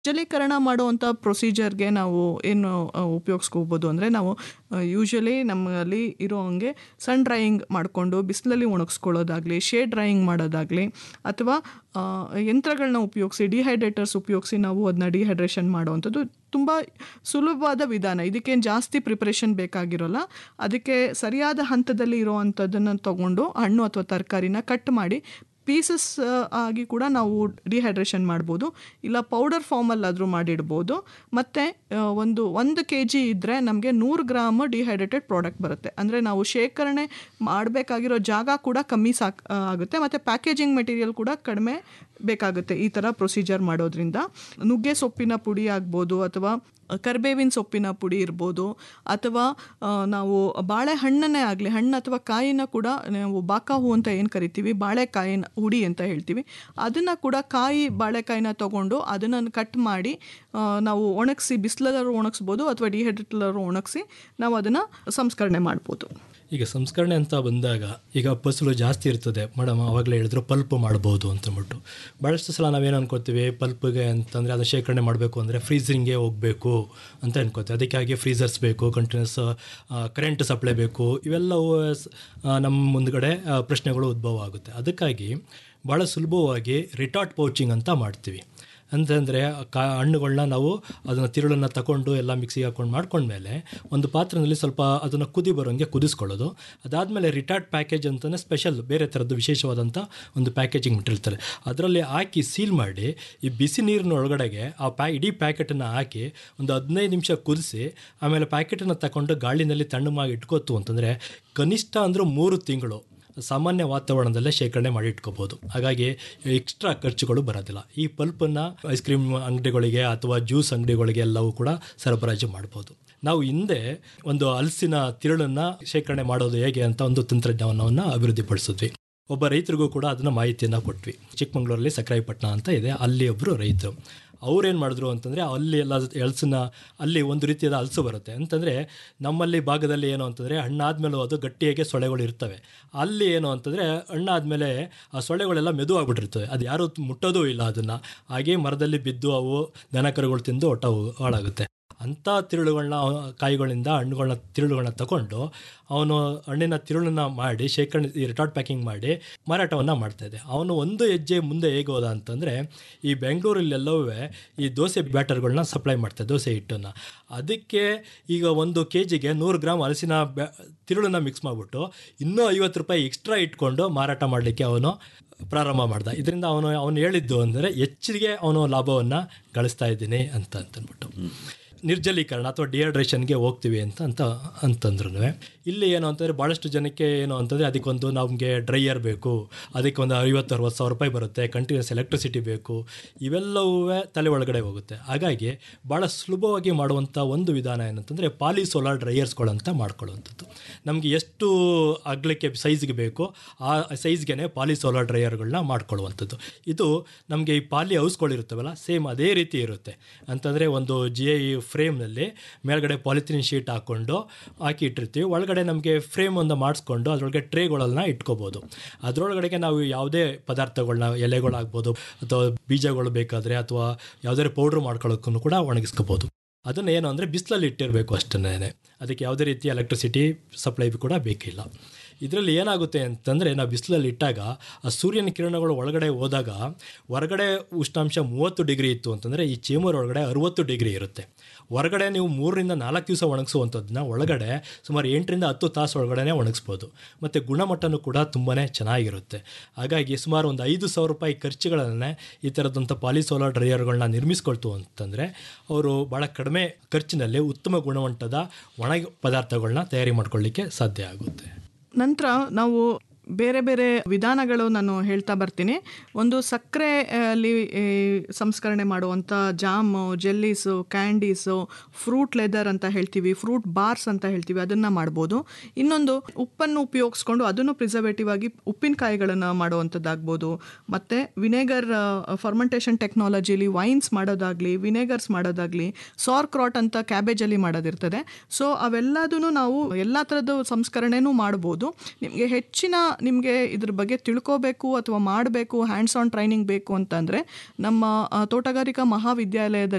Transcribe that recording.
ಜಲೀಕರಣ ಮಾಡುವಂಥ ಪ್ರೊಸೀಜರ್ಗೆ ನಾವು ಏನು ಉಪಯೋಗಿಸ್ಕೋಬೋದು ಅಂದರೆ ನಾವು ಯೂಶ್ವಲಿ ನಮ್ಮಲ್ಲಿ ಇರೋ ಹಂಗೆ ಸನ್ ಡ್ರೈಯಿಂಗ್ ಮಾಡಿಕೊಂಡು ಬಿಸಿಲಲ್ಲಿ ಒಣಗಿಸ್ಕೊಳ್ಳೋದಾಗಲಿ ಶೇಡ್ ಡ್ರೈಯಿಂಗ್ ಮಾಡೋದಾಗಲಿ ಅಥವಾ ಆ, ಯಂತ್ರಗಳನ್ನ ಉಪಯೋಗಿಸಿ ಡಿಹೈಡ್ರೇಟರ್ಸ್ ಉಪಯೋಗಿಸಿ ನಾವು ಅದನ್ನ ಡಿಹೈಡ್ರೇಷನ್ ಮಾಡುವಂಥದ್ದು ತುಂಬ ಸುಲಭವಾದ ವಿಧಾನ ಇದಕ್ಕೇನು ಜಾಸ್ತಿ ಪ್ರಿಪ್ರೇಷನ್ ಬೇಕಾಗಿರೋಲ್ಲ ಅದಕ್ಕೆ ಸರಿಯಾದ ಹಂತದಲ್ಲಿ ಇರೋವಂಥದ್ದನ್ನು ತಗೊಂಡು ಹಣ್ಣು ಅಥವಾ ತರಕಾರಿನ ಕಟ್ ಮಾಡಿ ಪೀಸಸ್ ಆಗಿ ಕೂಡ ನಾವು ಡಿಹೈಡ್ರೇಷನ್ ಮಾಡ್ಬೋದು ಇಲ್ಲ ಪೌಡರ್ ಫಾರ್ಮಲ್ಲಾದರೂ ಮಾಡಿಡ್ಬೋದು ಮತ್ತು ಒಂದು ಒಂದು ಕೆ ಜಿ ಇದ್ದರೆ ನಮಗೆ ನೂರು ಗ್ರಾಮ್ ಡಿಹೈಡ್ರೇಟೆಡ್ ಪ್ರಾಡಕ್ಟ್ ಬರುತ್ತೆ ಅಂದರೆ ನಾವು ಶೇಖರಣೆ ಮಾಡಬೇಕಾಗಿರೋ ಜಾಗ ಕೂಡ ಕಮ್ಮಿ ಸಾಕ್ ಆ, ಆಗುತ್ತೆ ಮತ್ತು ಪ್ಯಾಕೇಜಿಂಗ್ ಮೆಟೀರಿಯಲ್ ಕೂಡ ಕಡಿಮೆ ಬೇಕಾಗುತ್ತೆ ಈ ಥರ ಪ್ರೊಸೀಜರ್ ಮಾಡೋದ್ರಿಂದ ನುಗ್ಗೆ ಸೊಪ್ಪಿನ ಪುಡಿ ಆಗ್ಬೋದು ಅಥವಾ ಕರ್ಬೇವಿನ ಸೊಪ್ಪಿನ ಪುಡಿ ಇರ್ಬೋದು ಅಥವಾ ಆ, ನಾವು ಬಾಳೆಹಣ್ಣನ್ನೇ ಆಗಲಿ ಹಣ್ಣು ಅಥವಾ ಕಾಯಿನ ಕೂಡ ನಾವು ಬಾಕ ಹೂ ಅಂತ ಏನು ಕರಿತೀವಿ ಬಾಳೆಕಾಯಿನ ಹುಡಿ ಅಂತ ಹೇಳ್ತೀವಿ ಅದನ್ನು ಕೂಡ ಕಾಯಿ ಬಾಳೆಕಾಯಿನ ತೊಗೊಂಡು ಅದನ್ನು ಕಟ್ ಮಾಡಿ ಆ, ನಾವು ಒಣಗಿಸಿ ಬಿಸಿಲಲ್ಲಾದ್ರೂ ಒಣಗಿಸ್ಬೋದು ಅಥವಾ ಡಿಹೈಡ್ರೇಟಲ್ಲಾದ್ರೂ ಒಣಗಿಸಿ ನಾವು ಅದನ್ನು ಸಂಸ್ಕರಣೆ ಮಾಡ್ಬೋದು ಈಗ ಸಂಸ್ಕರಣೆ ಅಂತ ಬಂದಾಗ ಈಗ ಫಸಲು ಜಾಸ್ತಿ ಇರ್ತದೆ ಮೇಡಮ್ ಆವಾಗಲೇ ಹೇಳಿದ್ರು ಪಲ್ಪ್ ಮಾಡ್ಬೋದು ಅಂತಂದ್ಬಿಟ್ಟು ಭಾಳಷ್ಟು ಸಲ ನಾವೇನು ಅನ್ಕೋತೀವಿ ಪಲ್ಪ್ಗೆ ಅಂತಂದರೆ ಅದನ್ನು ಶೇಖರಣೆ ಮಾಡಬೇಕು ಅಂದರೆ ಫ್ರೀಝಿಂಗ್ಗೆ ಹೋಗಬೇಕು ಅಂತ ಅನ್ಕೋತೀವಿ ಅದಕ್ಕಾಗಿ ಫ್ರೀಸರ್ಸ್ ಬೇಕು ಕಂಟಿನ್ಯೂಸ್ ಕರೆಂಟ್ ಸಪ್ಲೈ ಬೇಕು ಇವೆಲ್ಲವೂ ಸ್- ಆ, ನಮ್ಮ ಮುಂದ್ಗಡೆ ಆ, ಪ್ರಶ್ನೆಗಳು ಉದ್ಭವ ಆಗುತ್ತೆ ಅದಕ್ಕಾಗಿ ಭಾಳ ಸುಲಭವಾಗಿ ರಿಟಾರ್ಟ್ ಪೌಚಿಂಗ್ ಅಂತ ಮಾಡ್ತೀವಿ ಅಂತಂದರೆ ಕಾ ಹಣ್ಣುಗಳನ್ನ ನಾವು ಅದನ್ನು ತಿರುಳನ್ನು ತಗೊಂಡು ಎಲ್ಲ ಮಿಕ್ಸಿಗೆ ಹಾಕೊಂಡು ಮಾಡ್ಕೊಂಡ್ಮೇಲೆ ಒಂದು ಪಾತ್ರೆಯಲ್ಲಿ ಸ್ವಲ್ಪ ಅದನ್ನು ಕುದಿ ಬರೋಂಗೆ ಕುದಿಸ್ಕೊಳ್ಳೋದು ಅದಾದಮೇಲೆ ರಿಟಾರ್ಟ್ ಪ್ಯಾಕೇಜ್ ಅಂತಲೇ ಸ್ಪೆಷಲ್ ಬೇರೆ ಥರದ್ದು ವಿಶೇಷವಾದಂಥ ಒಂದು ಪ್ಯಾಕೇಜಿಂಗ್ ಇಟ್ಟಿರ್ತಾರೆ ಅದರಲ್ಲಿ ಹಾಕಿ ಸೀಲ್ ಮಾಡಿ ಈ ಬಿಸಿ ನೀರಿನ ಒಳಗಡೆಗೆ ಆ ಪ್ಯಾ ಇಡೀ ಪ್ಯಾಕೆಟನ್ನು ಹಾಕಿ ಒಂದು ಹದಿನೈದು ನಿಮಿಷ ಕುದಿಸಿ ಆಮೇಲೆ ಪ್ಯಾಕೆಟನ್ನು ತಗೊಂಡು ಗಾಳಿನಲ್ಲಿ ತಣ್ಣಮಾಗಿ ಇಟ್ಕೋತು ಅಂತಂದರೆ ಕನಿಷ್ಠ ಅಂದರೂ ಮೂರು ತಿಂಗಳು ಸಾಮಾನ್ಯ ವಾತಾವರಣದಲ್ಲೇ ಶೇಖರಣೆ ಮಾಡಿ ಇಟ್ಕೋಬೋದು ಹಾಗಾಗಿ ಎಕ್ಸ್ಟ್ರಾ ಖರ್ಚುಗಳು ಬರೋದಿಲ್ಲ ಈ ಪಲ್ಪನ್ನು ಐಸ್ ಕ್ರೀಮ್ ಅಂಗಡಿಗಳಿಗೆ ಅಥವಾ ಜ್ಯೂಸ್ ಅಂಗಡಿಗಳಿಗೆ ಎಲ್ಲವೂ ಕೂಡ ಸರಬರಾಜು ಮಾಡ್ಬೋದು ನಾವು ಹಿಂದೆ ಒಂದು ಹಲಸಿನ ತಿರುಳನ್ನು ಶೇಖರಣೆ ಮಾಡೋದು ಹೇಗೆ ಅಂತ ಒಂದು ತಂತ್ರಜ್ಞಾನವನ್ನು ಅಭಿವೃದ್ಧಿಪಡಿಸಿದ್ವಿ ಒಬ್ಬ ರೈತರಿಗೂ ಕೂಡ ಅದನ್ನು ಮಾಹಿತಿಯನ್ನು ಕೊಟ್ವಿ ಚಿಕ್ಕಮಂಗ್ಳೂರಲ್ಲಿ ಸಕ್ರಾಯಿಪಟ್ಟಣ ಅಂತ ಇದೆ ಅಲ್ಲಿ ಒಬ್ಬರು ರೈತರು ಅವ್ರೇನು ಮಾಡಿದ್ರು ಅಂತಂದರೆ ಅಲ್ಲಿ ಎಲ್ಲ ಹಲಸನ್ನ ಅಲ್ಲಿ ಒಂದು ರೀತಿಯಾದ ಹಲಸು ಬರುತ್ತೆ ಅಂತಂದರೆ ನಮ್ಮಲ್ಲಿ ಭಾಗದಲ್ಲಿ ಏನು ಅಂತಂದರೆ ಹಣ್ಣಾದ್ಮೇಲೂ ಅದು ಗಟ್ಟಿಯಾಗಿ ಸೊಳೆಗಳು ಇರ್ತವೆ ಅಲ್ಲಿ ಏನು ಅಂತಂದರೆ ಹಣ್ಣಾದ್ಮೇಲೆ ಆ ಸೊಳ್ಳೆಗಳೆಲ್ಲ ಮೆದು ಆಗ್ಬಿಟ್ಟಿರ್ತವೆ ಅದು ಯಾರೂ ಮುಟ್ಟೋದೂ ಇಲ್ಲ ಅದನ್ನು ಹಾಗೇ ಮರದಲ್ಲಿ ಬಿದ್ದು ಅವು ದನ ಕರುಗಳು ತಿಂದು ಒಟ್ಟ ಹಾಳಾಗುತ್ತೆ ಅಂಥ ತಿರುಳುಗಳನ್ನ ಕಾಯಿಗಳಿಂದ ಹಣ್ಣುಗಳನ್ನ ತಿರುಳುಗಳನ್ನ ತಗೊಂಡು ಅವನು ಹಣ್ಣಿನ ತಿರುಳನ್ನ ಮಾಡಿ ಶೇಖರಣೆ ಈ ರಿಟಾರ್ಟ್ ಪ್ಯಾಕಿಂಗ್ ಮಾಡಿ ಮಾರಾಟವನ್ನು ಮಾಡ್ತಾಯಿದ್ದೆ ಅವನು ಒಂದು ಹೆಜ್ಜೆ ಮುಂದೆ ಹೇಗೆ ಹೋದ ಅಂತಂದರೆ ಈ ಬೆಂಗಳೂರಲ್ಲೆಲ್ಲವೂ ಈ ದೋಸೆ ಬ್ಯಾಟರ್ಗಳನ್ನ ಸಪ್ಲೈ ಮಾಡ್ತಾರೆ ದೋಸೆ ಹಿಟ್ಟನ್ನು ಅದಕ್ಕೆ ಈಗ ಒಂದು ಕೆ ಜಿಗೆ ನೂರು ಗ್ರಾಮ್ ಹಲಸಿನ ಬ್ಯಾ ತಿರುಳನ್ನ ಮಿಕ್ಸ್ ಮಾಡಿಬಿಟ್ಟು ಇನ್ನೂ ಐವತ್ತು ರೂಪಾಯಿ ಎಕ್ಸ್ಟ್ರಾ ಇಟ್ಕೊಂಡು ಮಾರಾಟ ಮಾಡಲಿಕ್ಕೆ ಅವನು ಪ್ರಾರಂಭ ಮಾಡ್ದ ಇದರಿಂದ ಅವನು ಅವನು ಹೇಳಿದ್ದು ಅಂದರೆ ಹೆಚ್ಚಿಗೆ ಅವನು ಲಾಭವನ್ನು ಗಳಿಸ್ತಾ ಇದ್ದೀನಿ ಅಂತ ಅಂತಂದ್ಬಿಟ್ಟು ನಿರ್ಜಲೀಕರಣ ಅಥವಾ ಡಿಹೈಡ್ರೇಷನ್ಗೆ ಹೋಗ್ತೀವಿ ಅಂತ ಅಂತ ಅಂತಂದ್ರು ಇಲ್ಲಿ ಏನು ಅಂತಂದರೆ ಭಾಳಷ್ಟು ಜನಕ್ಕೆ ಏನು ಅಂತಂದರೆ ಅದಕ್ಕೊಂದು ನಮಗೆ ಡ್ರೈಯರ್ ಬೇಕು ಅದಕ್ಕೆ ಒಂದು ಐವತ್ತು ಅರವತ್ತು ಸಾವಿರ ರೂಪಾಯಿ ಬರುತ್ತೆ ಕಂಟಿನ್ಯೂಸ್ ಎಲೆಕ್ಟ್ರಿಸಿಟಿ ಬೇಕು ಇವೆಲ್ಲವೂ ತಲೆ ಒಳಗಡೆ ಹೋಗುತ್ತೆ ಹಾಗಾಗಿ ಭಾಳ ಸುಲಭವಾಗಿ ಮಾಡುವಂಥ ಒಂದು ವಿಧಾನ ಏನಂತಂದರೆ ಪಾಲಿ ಸೋಲಾರ್ ಡ್ರೈಯರ್ಸ್ಗಳಂತ ಮಾಡ್ಕೊಳ್ಳುವಂಥದ್ದು ನಮಗೆ ಎಷ್ಟು ಅಗಲಕ್ಕೆ ಸೈಜ್ಗೆ ಬೇಕೋ ಆ ಸೈಜ್ಗೆ ಪಾಲಿ ಸೋಲಾರ್ ಡ್ರೈಯರ್ಗಳನ್ನ ಮಾಡ್ಕೊಳ್ಳುವಂಥದ್ದು ಇದು ನಮಗೆ ಈ ಪಾಲಿ ಹೌಸ್ಗಳಿರುತ್ತವಲ್ಲ ಸೇಮ್ ಅದೇ ರೀತಿ ಇರುತ್ತೆ ಅಂತಂದರೆ ಒಂದು ಜಿ ಐ ಫ್ರೇಮ್ನಲ್ಲಿ ಮೇಲ್ಗಡೆ ಪಾಲಿಥಿನ್ ಶೀಟ್ ಹಾಕ್ಕೊಂಡು ಹಾಕಿ ಇಟ್ಟಿರ್ತೀವಿ ಒಳಗಡೆ ನಮಗೆ ಫ್ರೇಮ್ ಒಂದು ಮಾಡಿಸ್ಕೊಂಡು ಅದರೊಳಗೆ ಟ್ರೇಗಳನ್ನ ಇಟ್ಕೋಬೋದು ಅದರೊಳಗಡೆಗೆ ನಾವು ಯಾವುದೇ ಪದಾರ್ಥಗಳನ್ನ ಎಲೆಗಳಾಗ್ಬೋದು ಅಥವಾ ಬೀಜಗಳು ಬೇಕಾದರೆ ಅಥವಾ ಯಾವುದೇ ಪೌಡ್ರ್ ಮಾಡ್ಕೊಳ್ಳೋಕ್ಕೂ ಕೂಡ ಒಣಗಿಸ್ಕೋಬೋದು ಅದನ್ನು ಏನು ಅಂದರೆ ಬಿಸಿಲಲ್ಲಿ ಇಟ್ಟಿರಬೇಕು ಅಷ್ಟನ್ನೇ ಅದಕ್ಕೆ ಯಾವುದೇ ರೀತಿಯ ಎಲೆಕ್ಟ್ರಿಸಿಟಿ ಸಪ್ಲೈ ಕೂಡ ಬೇಕಿಲ್ಲ ಇದರಲ್ಲಿ ಏನಾಗುತ್ತೆ ಅಂತಂದರೆ ನಾವು ಬಿಸಿಲಲ್ಲಿ ಇಟ್ಟಾಗ ಆ ಸೂರ್ಯನ ಕಿರಣಗಳು ಒಳಗಡೆ ಹೋದಾಗ ಹೊರಗಡೆ ಉಷ್ಣಾಂಶ ಮೂವತ್ತು ಡಿಗ್ರಿ ಇತ್ತು ಅಂತಂದರೆ ಈ ಚೇಂಬರ್ ಒಳಗಡೆ ಅರುವತ್ತು ಡಿಗ್ರಿ ಇರುತ್ತೆ ಹೊರಗಡೆ ನೀವು ಮೂರರಿಂದ ನಾಲ್ಕು ದಿವಸ ಒಣಗಿಸುವಂಥದ್ದನ್ನ ಒಳಗಡೆ ಸುಮಾರು ಎಂಟರಿಂದ ಹತ್ತು ತಾಸು ಒಳಗಡೆ ಒಣಗಿಸ್ಬೋದು ಮತ್ತು ಗುಣಮಟ್ಟನೂ ಕೂಡ ತುಂಬಾ ಚೆನ್ನಾಗಿರುತ್ತೆ ಹಾಗಾಗಿ ಸುಮಾರು ಒಂದು ಐದು ಸಾವಿರ ರೂಪಾಯಿ ಖರ್ಚುಗಳನ್ನೇ ಈ ಥರದಂಥ ಪಾಲಿಸೋಲಾರ್ ಡ್ರೈಯರ್ಗಳನ್ನ ನಿರ್ಮಿಸ್ಕೊಳ್ತು ಅಂತಂದರೆ ಅವರು ಭಾಳ ಕಡಿಮೆ ಖರ್ಚಿನಲ್ಲಿ ಉತ್ತಮ ಗುಣಮಟ್ಟದ ಒಣ ಪದಾರ್ಥಗಳನ್ನ ತಯಾರಿ ಮಾಡ್ಕೊಳ್ಳಿಕ್ಕೆ ಸಾಧ್ಯ ಆಗುತ್ತೆ ನಂತರ ನಾವು ಬೇರೆ ಬೇರೆ ವಿಧಾನಗಳು ನಾನು ಹೇಳ್ತಾ ಬರ್ತೀನಿ ಒಂದು ಸಕ್ಕರೆ ಆ, ಅಲ್ಲಿ ಈ, ಸಂಸ್ಕರಣೆ ಮಾಡುವಂಥ jam jellies candies fruit leather ಅಂತ ಹೇಳ್ತೀವಿ ಫ್ರೂಟ್ ಬಾರ್ಸ್ ಅಂತ ಹೇಳ್ತೀವಿ ಅದನ್ನು ಮಾಡ್ಬೋದು ಇನ್ನೊಂದು ಉಪ್ಪನ್ನು ಉಪಯೋಗಿಸ್ಕೊಂಡು ಅದನ್ನು ಪ್ರಿಸರ್ವೇಟಿವ್ ಆಗಿ ಉಪ್ಪಿನಕಾಯಿಗಳನ್ನು ಮಾಡುವಂಥದ್ದಾಗ್ಬೋದು ಮತ್ತು ವಿನೆಗರ್ ಫರ್ಮೆಂಟೇಷನ್ ಟೆಕ್ನಾಲಜಿಲಿ ವೈನ್ಸ್ ಮಾಡೋದಾಗಲಿ ವಿನೆಗರ್ಸ್ ಮಾಡೋದಾಗಲಿ ಸಾರ್ ಕ್ರಾಟ್ ಅಂತ ಕ್ಯಾಬೇಜಲ್ಲಿ ಮಾಡೋದಿರ್ತದೆ ಸೊ ಅವೆಲ್ಲದೂ ನಾವು ಎಲ್ಲ ಥರದ್ದು ಸಂಸ್ಕರಣೆನೂ ಮಾಡ್ಬೋದು ನಿಮಗೆ ಹೆಚ್ಚಿನ ನಿಮಗೆ ಇದ್ರ ಬಗ್ಗೆ ತಿಳ್ಕೋಬೇಕು ಅಥವಾ ಮಾಡಬೇಕು ಹ್ಯಾಂಡ್ಸ್ ಆನ್ ಟ್ರೈನಿಂಗ್ ಬೇಕು ಅಂತಂದರೆ ನಮ್ಮ ಆ, ತೋಟಗಾರಿಕಾ ಮಹಾವಿದ್ಯಾಲಯದಲ್ಲಿ